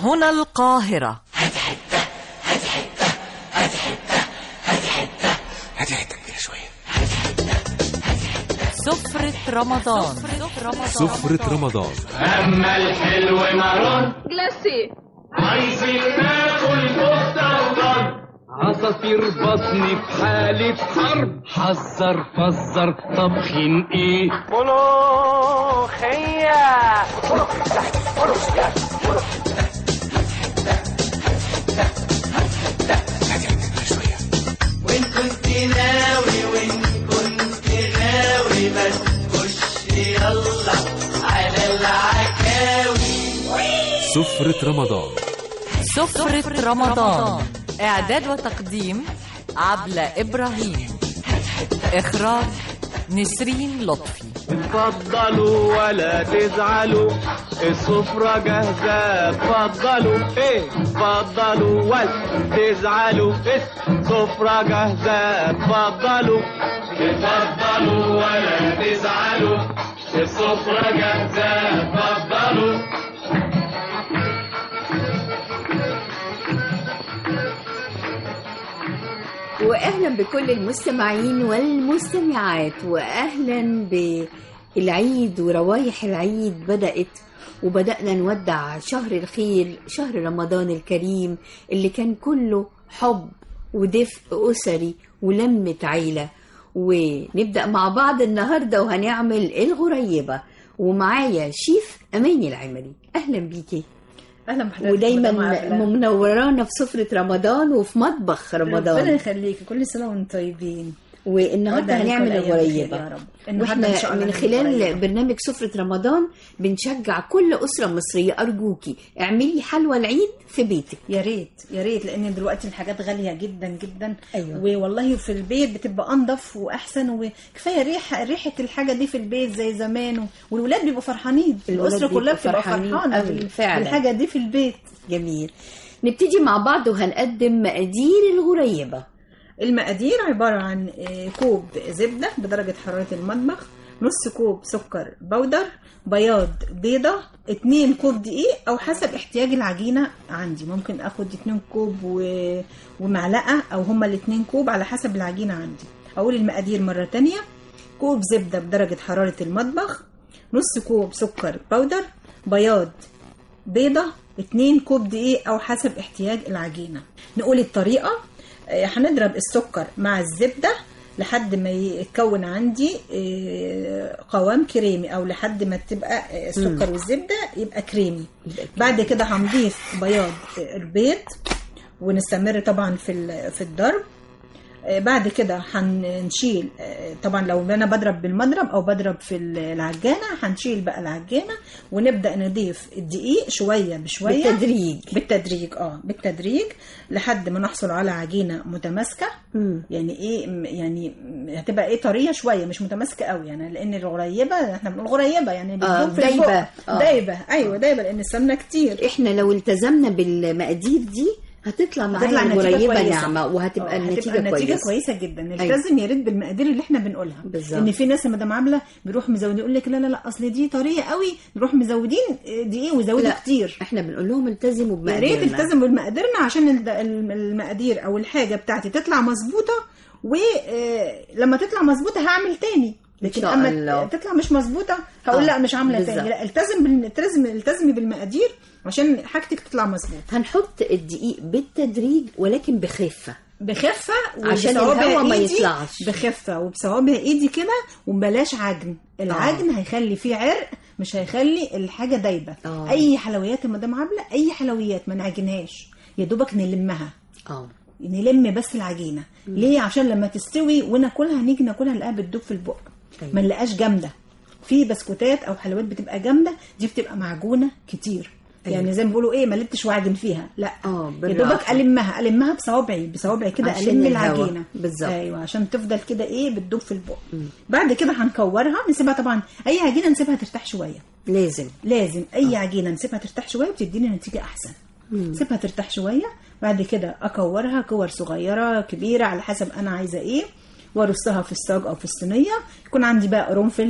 هنا القاهرة هاتي حته كبيره شويه سفرة رمضان سفرة رمضان أما الحلو مرار جلاسي عايزين ناكل كفتة وضرب عصافير بطني في حالة حرب حذر فزر طبخين ايه ملوخية هاتي حته كبيره شويه وان كنت ناوي وان كنت غاوي ما تخش يلا على العكاوي سفرة رمضان سفرة رمضان إعداد وتقديم عبلة إبراهيم إخراج نسرين لطفي اتفضلوا ولا تزعلوا السفرة جاهزة اتفضلوا ايه اتفضلوا ولا تزعلوا السفرة جاهزة اتفضلوا اتفضلوا ولا تزعلوا السفرة جاهزة اتفضلوا واهلا بكل المستمعين والمستمعات واهلا بالعيد وروايح العيد بدات وبدانا نودع شهر الخير شهر رمضان الكريم اللي كان كله حب ودفء اسري ولمه عيله ونبدا مع بعض النهارده وهنعمل الغريبه ومعايا شيف اماني العمري اهلا بيكي اهلا بحضرتك ودايما مدام عبلة. منورانا في سفره رمضان وفي مطبخ ربنا رمضان يخليكي كل سنه وانتم طيبين والنهارده عدى عليكم هنعمل الأيام بخير الغريبه يا رب. النهاردة إن شاء واحنا الله من نعمل خلال الغريبة. برنامج سفرة رمضان بنشجع كل أسرة مصرية أرجوكي اعملي حلوى العيد في بيتك يا ريت يا ريت لان دلوقتي الحاجات غاليه جدا جدا أيوة. والله في البيت بتبقى انضف واحسن وكفايه ريحه ريحه الحاجه دي في البيت زي زمان و- والولاد بيبقوا فرحانين الولاد الاسره كلها بيبقوا بتبقى فرحانين فرحانه أوي، بال- فعلا. بالحاجه دي في البيت جميل نبتدي مع بعض وهنقدم مقادير الغريبة المقادير عبارة عن آه، كوب زبدة بدرجة حرارة المطبخ نص كوب سكر بودر بياض بيضة اتنين كوب دقيق او حسب احتياج العجينة عندي ممكن اخد اتنين كوب و... ومعلقة او هما الاتنين كوب على حسب العجينة عندي اقول المقادير مرة تانية كوب زبدة بدرجة حرارة المطبخ نص كوب سكر بودر بياض بيضة اتنين كوب دقيق او حسب احتياج العجينة نقول الطريقة آه، هنضرب السكر مع الزبدة لحد ما يتكون عندي آه، قوام كريمي او لحد ما تبقى آه، السكر والزبدة يبقى كريمي بعد كده هنضيف بياض آه، البيض ونستمر طبعا في ال- في الضرب آه، بعد كده هنشيل آه، طبعا لو انا بضرب بالمضرب او بضرب في العجانه هنشيل بقى العجانه ونبدا نضيف الدقيق شويه بشويه بالتدريج بالتدريج اه بالتدريج لحد ما نحصل على عجينه متماسكه مم. يعني ايه م- يعني م- هتبقى ايه طريه شويه مش متماسكه قوي يعني لان الغريبه احنا بنقول غريبه يعني آه، بتدوب في دايبة. البق. آه. دايبه ايوه دايبه لان السمنه كتير احنا لو التزمنا بالمقادير دي هتطلع معانا هتطلع النتيجة الغريبة كويسة. نعمة وهتبقى آه، النتيجة هتبقى النتيجة كويسة كويسة جدا نلتزم يا ريت بالمقادير اللي احنا بنقولها بالظبط. ان في ناس يا مدام عامله بيروح مزودين يقول لك لا لا لا اصل دي طريه قوي نروح مزودين دقيق ويزودوا لا كتير احنا بنقول لهم التزموا يا ريت بمقاديرنا التزموا بمقاديرنا عشان الد- الم- المقادير او الحاجه بتاعتي تطلع مظبوطه ولما تطلع مظبوطه هعمل تاني لكن شاء اما الله. تطلع مش مظبوطه هقول آه، لا مش عامله بالظبط. تاني لا التزم بال- التزم التزمي بالمقادير عشان حاجتك تطلع مظبوطه هنحط الدقيق بالتدريج ولكن بخفة بخفه عشان وبصوابع الهواء ما إيدي يطلعش. بخفه وبصوابع ايدي كده وبلاش عجن العجن آه. هيخلي فيه عرق مش هيخلي الحاجه دايبه آه. اي حلويات يا مدام عبله اي حلويات ما نعجنهاش يا دوبك نلمها اه نلم بس العجينه ليه عشان لما تستوي وناكلها نيجي ناكلها نلاقيها بتدوب في البق أيوة. ما نلاقاش جامده في بسكوتات او حلويات بتبقى جامده دي بتبقى معجونه كتير أيوة. يعني زي ما بيقولوا ايه ما لبتش واعجن فيها لا اه يا بالراحة. دوبك المها المها بصوابعي بصوابعي كده عشان الم الهوا. العجينه بالظبط. ايوه عشان تفضل كده ايه بتدوب في البق بعد كده هنكورها نسيبها طبعا اي عجينه نسيبها ترتاح شويه لازم لازم اي عجينه نسيبها ترتاح شويه بتدينا نتيجه احسن سيبها ترتاح شويه بعد كده اكورها كور صغيره كبيره على حسب انا عايزه ايه وارصها في الصاج او في الصينيه يكون عندي بقى قرنفل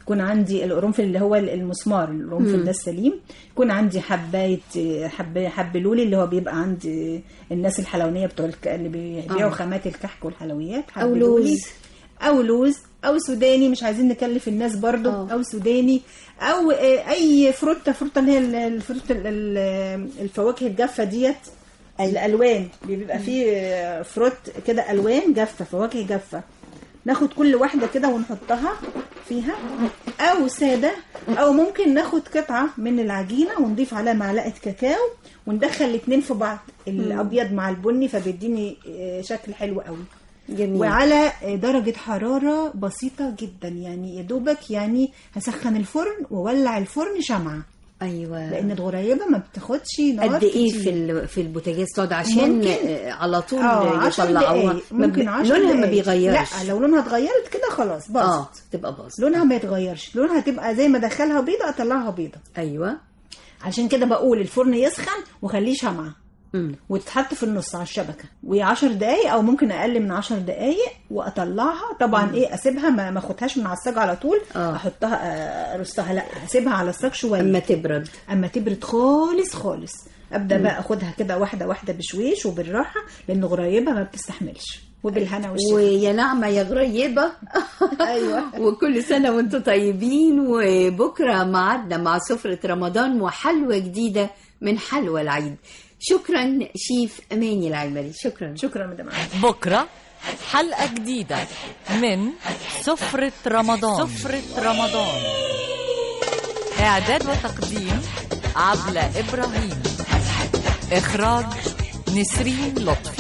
يكون عندي القرنفل اللي هو المسمار القرنفل ده السليم يكون عندي حبايه حب حب لولي اللي هو بيبقى عند الناس الحلوانيه بتوع الك... اللي بيبيعوا آه. خامات الكحك والحلويات حب أو لولي. لوز. او لوز او سوداني مش عايزين نكلف الناس برضو آه. او سوداني او آه، اي فروته فروته اللي هي ال- الفروت ال- ال- الفواكه الجافه ديت الالوان بيبقى فيه آه، فروت كده الوان جافه فواكه جافه ناخد كل واحده كده ونحطها فيها او ساده او ممكن ناخد قطعه من العجينه ونضيف عليها معلقه كاكاو وندخل الاتنين في بعض الابيض مع البني فبيديني آه، شكل حلو قوي جميل وعلى درجة حرارة بسيطة جدا يعني يا دوبك يعني هسخن الفرن وولع الفرن شمعة ايوه لأن الغريبة ما بتاخدش نار قد ايه كتير. في ال- في البوتاجاز تقعد عشان ممكن- آه، على طول اه 10 يطلعوها دقايق ما ممكن ب- 10 لونها ما دقايق. بيغيرش لا لو لونها اتغيرت كده خلاص باظت اه تبقى باظ لونها ما يتغيرش لونها هتبقى زي ما ادخلها بيضة اطلعها بيضة ايوه عشان كده بقول الفرن يسخن وخليه شمعة مم. وتتحط في النص على الشبكه و10 دقايق او ممكن اقل من 10 دقايق واطلعها طبعا ايه اسيبها ما ما اخدهاش من على الصاج على طول آه. احطها آه، ارصها لا اسيبها على الصاج شويه اما تبرد اما تبرد خالص خالص ابدا بقى اخدها كده واحده واحده بشويش وبالراحه لان غريبه ما بتستحملش وبالهنا والشفا ويا نعمة يا غريبة أيوة. وكل سنة وانتم طيبين وبكرة معدنا مع سفرة رمضان وحلوة جديدة من حلوى العيد شكرا شيف أماني العمري شكرا شكرا مدام عادل. بكرة حلقة جديدة من سفرة رمضان سفرة رمضان إعداد وتقديم عبلة إبراهيم إخراج نسرين لطفي